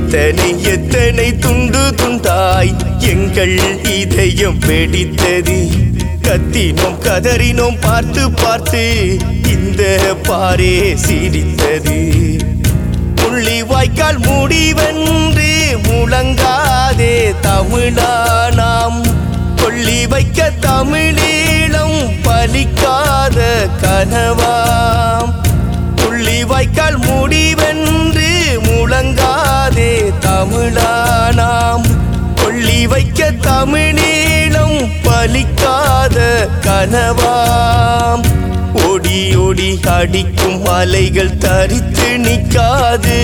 எத்தனை எத்தனை துண்டு துண்டாய் எங்கள் இதயம் வெடித்தது கத்தினோம் கதறினோம் பார்த்து பார்த்து இந்த பாரே சிரித்தது புள்ளி வாய்க்கால் முடிவென்று முழங்காதே தமிழா நாம் கொள்ளி வைக்க தமிழீழம் பலிக்காத கனவாம் புள்ளி வாய்க்கால் முடிவென்று முழங்காதே தமிழா நாம் கொள்ளி வைக்க தமிழீழம் பலிக்காத கனவாம் ஓடி ஓடி அடிக்கும் அலைகள் தரித்து நிற்காது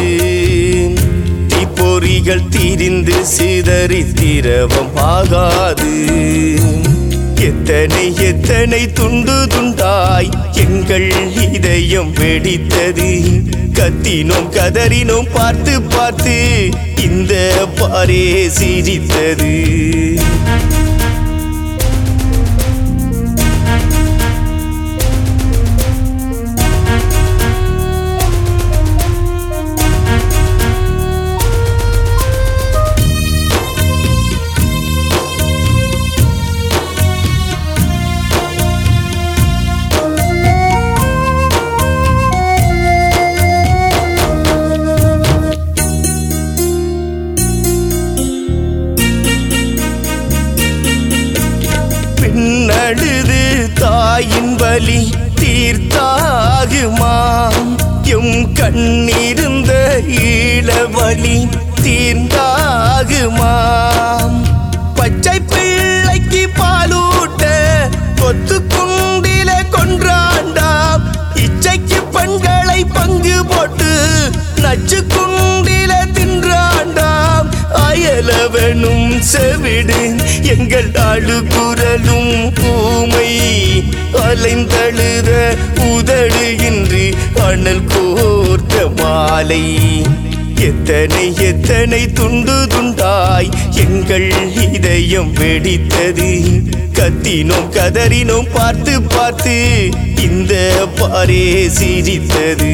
தீப்பொறிகள் திரிந்து சிதறி திரவம் ஆகாது எத்தனை எத்தனை துண்டு துண்டாய் எங்கள் இதயம் வெடித்தது கத்தினோம் கதறினோம் பார்த்து பார்த்து இந்த பாரே சிரித்தது பின்னழுது தாயின் வலி தீர்த்தாகுமாம் எம் கண்ணிருந்த ஈழவழி தீர்ந்தாகுமாம் பச்சை பிள்ளைக்கு பாலூட்ட கொத்து குண்டில கொன்றாண்டாம் இச்சைக்கு பெண்களை பங்கு போட்டு நச்சு குண்டில தின்றாண்டாம் அயலவனும் செவிடு எங்கள் அழுகுரலும் ஊமை அலைந்தழுத உதடு இன்று அனல் கோர்த்த மாலை எத்தனை எத்தனை துண்டு துண்டாய் எங்கள் இதயம் வெடித்தது கத்தினோம் கதறினோம் பார்த்து பார்த்து இந்த பாரே சிரித்தது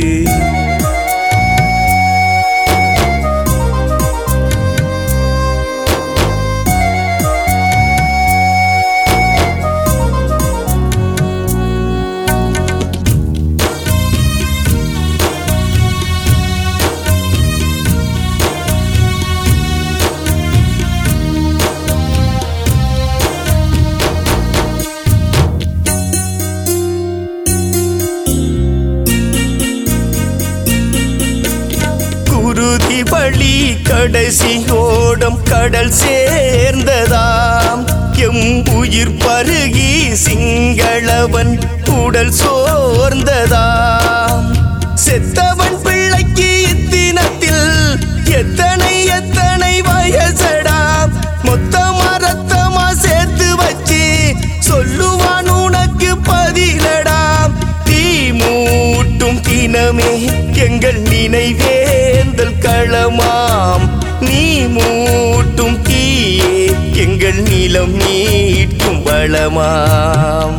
குருதி வழி கடைசி ஓடம் கடல் சேர்ந்ததாம் எம் உயிர் பருகி சிங்களவன் உடல் சோர்ந்ததாம் செத்தவன் பிள்ளைக்கு இத்தினத்தில் எத்தனை எத்தனை வயசடாம் மொத்தமா ரத்தமா சேர்த்து வச்சு சொல்லுவான் உனக்கு பதிலடாம் தீ மூட்டும் தினமே எங்கள் நினைவேந்தல் களமாம் நீ மூட்டும் தீயே எங்கள் நிலம் மீட்கும் வளமாம்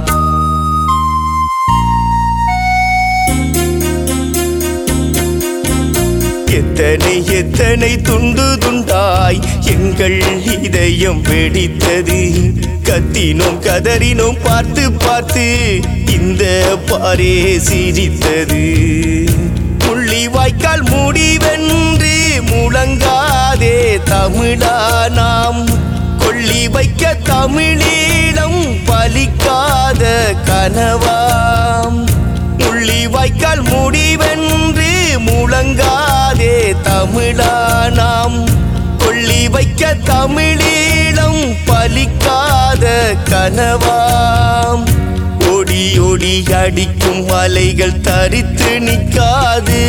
எத்தனை எத்தனை துண்டு துண்டாய் எங்கள் இதயம் வெடித்தது கத்தினோம் கதறினோம் பார்த்து பார்த்து இந்த பாரே சிரித்தது புள்ளி வாய்க்கால் முடிவென்று முழங்காதே தமிழா நாம் கொள்ளி வைக்க தமிழீழம் பலிக்காத கனவாம் முள்ளி வாய்க்கால் முடிவென்று முழங்காதே தமிழா நாம் கொள்ளி வைக்க தமிழீழம் பலிக்காத கனவாம் ஓடி ஓடி அடிக்கும் அலைகள் தரித்து நிற்காது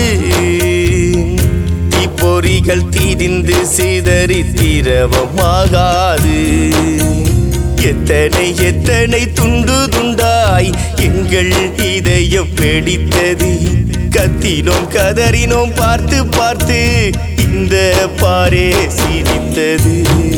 தீப்பொறிகள் தீரிந்து சிதறி திரவமாகாது எத்தனை எத்தனை துண்டு துண்டாய் எங்கள் இதயம் வெடித்தது கத்தினோம் கதறினோம் பார்த்து பார்த்து இந்த பாரே சிரித்தது